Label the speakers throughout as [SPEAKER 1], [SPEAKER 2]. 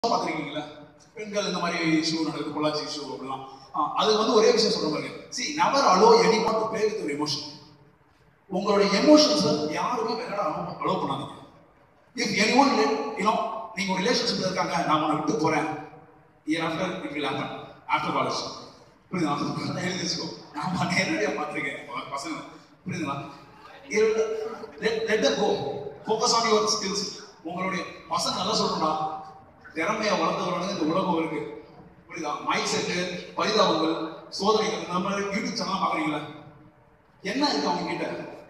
[SPEAKER 1] பார்த்துருக்கீங்களா பெண்கள் இந்த மாதிரி இஷ்யூ நடக்குது பொள்ளாச்சி இஷ்யூ அப்படிலாம் ஆ, அது வந்து ஒரே விஷயம் சொல்ற மாதிரி see never allow any one to play with ஒரு எமோஷன் உங்களுடைய எமோஷன்ஸ் யாருமே விளையாட அலோ பண்ணாதீங்க இஃப் எனி ஒன் யூனோ நீங்க ஒரு ரிலேஷன்ஷிப்ல இருக்காங்க நான் உன்னை விட்டு போறேன் year after it will happen after college புரியுதா அதை எழுதி வச்சுக்கோ நான் நேரடியாக பார்த்துருக்கேன் ப- பசங்க புரியுதுங்களா let go focus on your skills உங்களுடைய பசங்க நல்லா சொல்லணும்னா திறமையை வளர்த்தவர்களுக்கு இந்த உலகம் இருக்கு புரியுதா மைக் செட்டு பரிதாபங்கள் சோதனைகள் இந்த மாதிரி யூடியூப் சேனல் பார்க்குறீங்களா என்ன இருக்கு அவங்க கிட்ட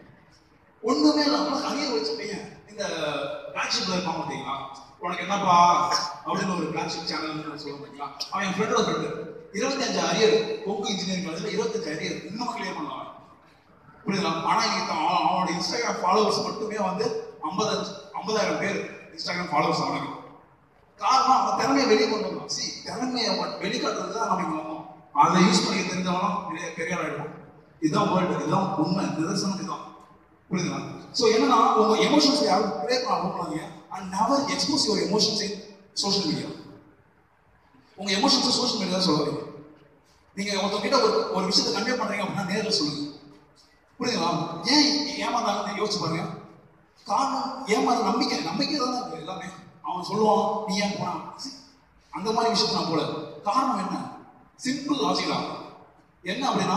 [SPEAKER 1] ஒண்ணுமே இல்லாம அரியர் வச்ச பையன் இந்த பிளாக்ஷிப்ல இருப்பான் பார்த்தீங்களா உனக்கு என்னப்பா அப்படின்னு ஒரு பிளாக்ஷிப் சேனல் சொல்ல பார்த்தீங்களா அவன் என் ஃப்ரெண்டோட ஃப்ரெண்டு இருபத்தஞ்சு அரியர் கொங்கு இன்ஜினியரிங் காலேஜ்ல இருபத்தஞ்சு அரியர் இன்னும் கிளியர் பண்ணலாம் புரியுதா ஆனா இன்னைக்கு அவன் அவனோட இன்ஸ்டாகிராம் ஃபாலோவர்ஸ் மட்டுமே வந்து ஐம்பதஞ்சு ஐம்பதாயிரம் பேர் இன்ஸ்டாகிராம் ஃபாலோவர்ஸ் அவனுக்கு காரணம் அவன் திறமையை வெளியே கொண்டு வந்தான் சி திறமையை வ- வெளிக்காட்டுறது தான் நம்ம இங்க வந்தோம் அதை யூஸ் பண்ணி தெரிஞ்சவனா பெரிய பெரிய ஆயிடும் இதுதான் வேர்ல்டு இதுதான் உண்மை நிதர்சனம் இதுதான் புரியுதுங்களா ஸோ என்னன்னா உங்க எமோஷன்ஸ் யாரும் ப்ரே பண்ண அனுப்பாதீங்க and never expose your emotions in social media உங்க எமோஷன்ஸ் சோஷியல் மீடியா சொல்லாதீங்க நீங்க ஒருத்தவங்க கிட்ட ஒரு ஒரு விஷயத்தை கன்வே பண்றீங்க அப்படின்னா நேரில் சொல்லுங்க புரியுதுங்களா ஏன் ஏமாந்தாங்கன்னு யோசிச்சு பாருங்க காரணம் ஏமாற நம்பிக்கை நம்பிக்கை தானே இருக்கு எல்லாமே அவன் சொல்லுவான் நீ ஏன் போனா See, அந்த மாதிரி விஷயத்தை நான் போல காரணம் என்ன சிம்பிள் லாஜிக் தான் என்ன அப்படின்னா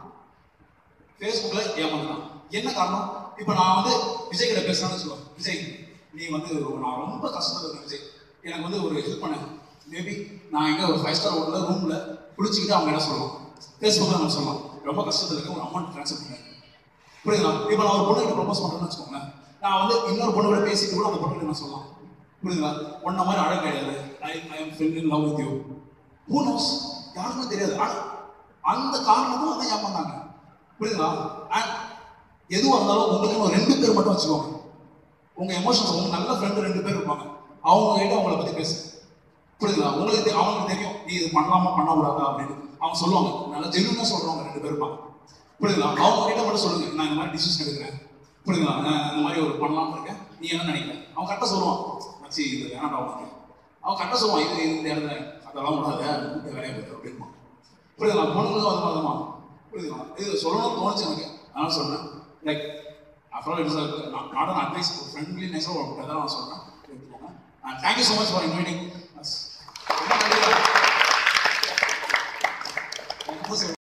[SPEAKER 1] ஃபேஸ்புக்கில் ஏமாந்துட்டான் என்ன காரணம் இப்போ நான் வந்து விஜய் கிட்ட பேசுறேன்னு சொல்லுவேன் விஜய் நீ வந்து நான் ரொம்ப கஷ்டத்தில் இருக்கேன் விஜய் எனக்கு வந்து ஒரு ஹெல்ப் பண்ண மேபி நான் எங்கே ஒரு ஃபைவ் ஸ்டார் ஹோட்டலில் ரூமில் குளிச்சுக்கிட்டு அவங்க என்ன சொல்லலாம் ஃபேஸ்புக்கில் நம்ம சொல்லலாம் ரொம்ப கஷ்டத்தில் இருக்க ஒரு அமௌண்ட் ட்ரான்ஸ்ஃபர் பண்ணேன் புரியுதுங்களா இப்போ நான் ஒரு பொண்ணுகிட்ட ப்ரொபோஸ் பண்ணுறேன்னு வச்சுக்கோங்களேன் நான் வந்து இன்னொரு பொண்ணு கூட பேசிட்டு கூட அந்த பொண்ணு என்ன சொல்லலாம் புரியுதுங்களா ஒன்ன மாதிரி அழகு கிடையாது I I am friend in love with you who knows யாருக்குமே தெரியாது ஆனா அந்த காரணத்தும் அதான் ஏமாந்தாங்க புரியுதுங்களா அண்ட் எதுவாக இருந்தாலும் உங்களுக்கு ஒரு ரெண்டு பேர் மட்டும் வச்சுக்கோங்க உங்க எமோஷன்ஸ் உங்க நல்ல ஃப்ரெண்டு ரெண்டு பேர் இருப்பாங்க அவங்க கிட்ட உங்களை பத்தி பேசு புரியுதுங்களா உங்களுக்கு தெ- அவங்களுக்கு தெரியும் நீ இது பண்ணலாமா பண்ணக்கூடாதா அப்படின்னு அவங்க சொல்லுவாங்க நல்லா ஜென்யூனா சொல்றவங்க ரெண்டு பேர் இருப்பாங்க புரியுதுங்களா அவங்க கிட்ட மட்டும் சொல்லுங்க நான் இந்த மாதிரி டிசிஷன் எடுக்கிறேன் புரியுதுங்களா நான் இந்த மாதிரி ஒரு பண்ணலாம்னு இருக்கேன் நீ என்ன நினைக்கிற அவன் கரெக்டாக சொல்லுவான் மச்சி இது வேணாம்டா உனக்கு அவன் கரெக்டாக சொல்லுவான் இது இந்த இடத்துல அதெல்லாம் விடாத வீட்டை வேலையை போயிட்டு அப்படிமா புரியுதுங்களா பொண்ணுங்களும் அது மாதிரிமா புரியுதுங்களா இது சொல்லணும்னு தோணுச்சு எனக்கு அதனால சொல்றேன் லைக் அப்புறம் இட்ஸ் நாட் அன் அட்வைஸ் ஒரு ஃப்ரெண்ட்லி நெஸாக ஒரு தான் நான் சொல்றேன் எடுத்துக்கோங்க and thank you so much for inviting ரொம்ப நன்றி